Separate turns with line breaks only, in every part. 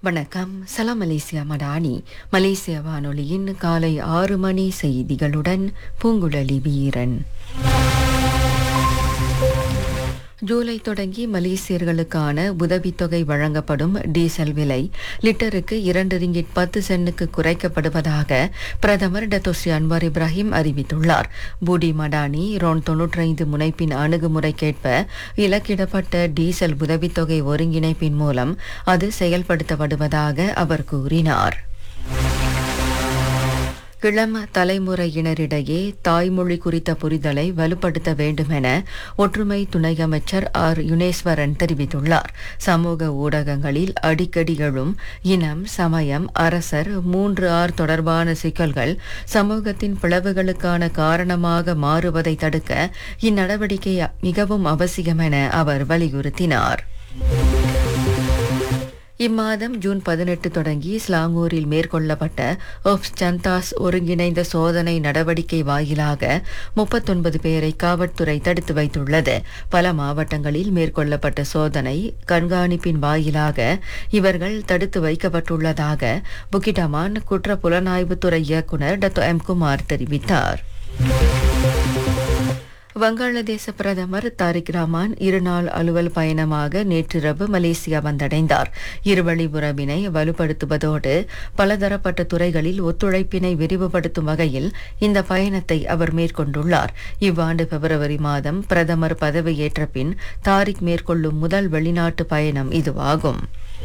வணக்கம் சலாம் மலேசியா மடானி மலேசிய வானொலியின் காலை ஆறு மணி செய்திகளுடன் பூங்குழலி வீரன் ஜூலை தொடங்கி மலேசியர்களுக்கான உதவித்தொகை வழங்கப்படும் டீசல் விலை லிட்டருக்கு இரண்டு ரிங்கிட் பத்து சென்னுக்கு குறைக்கப்படுவதாக பிரதமர் டத்தோஸ்ரீ அன்வார் இப்ராஹிம் அறிவித்துள்ளார் பூடி மடானி ரோன் தொன்னூற்றைந்து முனைப்பின் அணுகுமுறைக்கேற்ப இலக்கிடப்பட்ட டீசல் உதவித்தொகை ஒருங்கிணைப்பின் மூலம் அது செயல்படுத்தப்படுவதாக அவர் கூறினார் இளம் தலைமுறையினரிடையே தாய்மொழி குறித்த புரிதலை வலுப்படுத்த வேண்டுமென ஒற்றுமை துணை அமைச்சர் ஆர் யுனேஸ்வரன் தெரிவித்துள்ளார் சமூக ஊடகங்களில் அடிக்கடி எழும் இனம் சமயம் அரசர் மூன்று ஆர் தொடர்பான சிக்கல்கள் சமூகத்தின் பிளவுகளுக்கான காரணமாக மாறுவதை தடுக்க இந்நடவடிக்கை மிகவும் அவசியம் என அவர் வலியுறுத்தினார் இம்மாதம் ஜூன் பதினெட்டு தொடங்கி ஸ்லாங்கூரில் மேற்கொள்ளப்பட்ட ஒப்ஸ் சந்தாஸ் ஒருங்கிணைந்த சோதனை நடவடிக்கை வாயிலாக முப்பத்தொன்பது பேரை காவல்துறை தடுத்து வைத்துள்ளது பல மாவட்டங்களில் மேற்கொள்ளப்பட்ட சோதனை கண்காணிப்பின் வாயிலாக இவர்கள் தடுத்து வைக்கப்பட்டுள்ளதாக புக்கிடமான் குற்ற புலனாய்வுத்துறை இயக்குநர் டத்தோ எம் குமார் தெரிவித்தார் வங்காளதேச பிரதமர் தாரிக் ரஹ்மான் இருநாள் அலுவல் பயணமாக நேற்றிரவு மலேசியா வந்தடைந்தார் இருவழி உறவினை வலுப்படுத்துவதோடு பலதரப்பட்ட துறைகளில் ஒத்துழைப்பினை விரிவுபடுத்தும் வகையில் இந்த பயணத்தை அவர் மேற்கொண்டுள்ளார் இவ்வாண்டு பிப்ரவரி மாதம் பிரதமர் பதவியேற்ற பின் தாரிக் மேற்கொள்ளும் முதல் வெளிநாட்டு பயணம் இதுவாகும்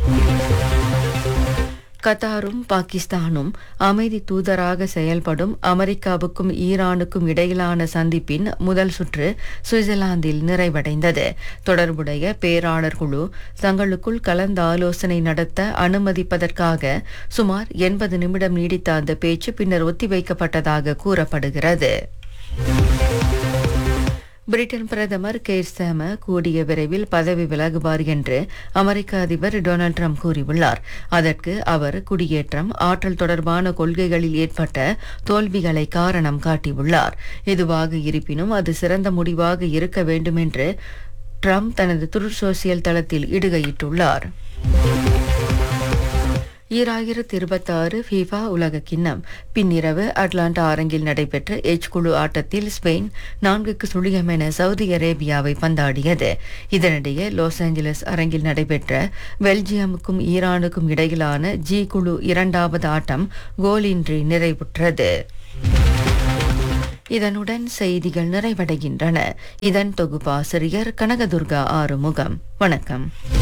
கத்தாரும் பாகிஸ்தானும் அமைதி தூதராக செயல்படும் அமெரிக்காவுக்கும் ஈரானுக்கும் இடையிலான சந்திப்பின் முதல் சுற்று சுவிட்சர்லாந்தில் நிறைவடைந்தது தொடர்புடைய பேராளர் குழு தங்களுக்குள் கலந்து ஆலோசனை நடத்த அனுமதிப்பதற்காக சுமார் எண்பது நிமிடம் நீடித்த அந்த பேச்சு பின்னர் ஒத்திவைக்கப்பட்டதாக கூறப்படுகிறது பிரிட்டன் பிரதமர் கேர் சேம கூடிய விரைவில் பதவி விலகுவார் என்று அமெரிக்க அதிபர் டொனால்ட் ட்ரம்ப் கூறியுள்ளார் அதற்கு அவர் குடியேற்றம் ஆற்றல் தொடர்பான கொள்கைகளில் ஏற்பட்ட தோல்விகளை காரணம் காட்டியுள்ளார் எதுவாக இருப்பினும் அது சிறந்த முடிவாக இருக்க வேண்டும் என்று ட்ரம்ப் தனது துரு சோசியல் தளத்தில் இடுகையிட்டுள்ளார் ஈராயிரத்தி இருபத்தாறு ஃபீஃபா உலக கிண்ணம் பின்னிரவு அட்லாண்டா அரங்கில் நடைபெற்ற எச் குழு ஆட்டத்தில் ஸ்பெயின் நான்குக்கு சுழியம் என சவுதி அரேபியாவை பந்தாடியது இதனிடையே லாஸ் ஏஞ்சலஸ் அரங்கில் நடைபெற்ற பெல்ஜியமுக்கும் ஈரானுக்கும் இடையிலான ஜி குழு இரண்டாவது ஆட்டம் கோலின்றி நிறைவுற்றது இதனுடன் செய்திகள் நிறைவடைகின்றன இதன் தொகுப்பாசிரியர் கனகதுர்கா ஆறுமுகம் வணக்கம்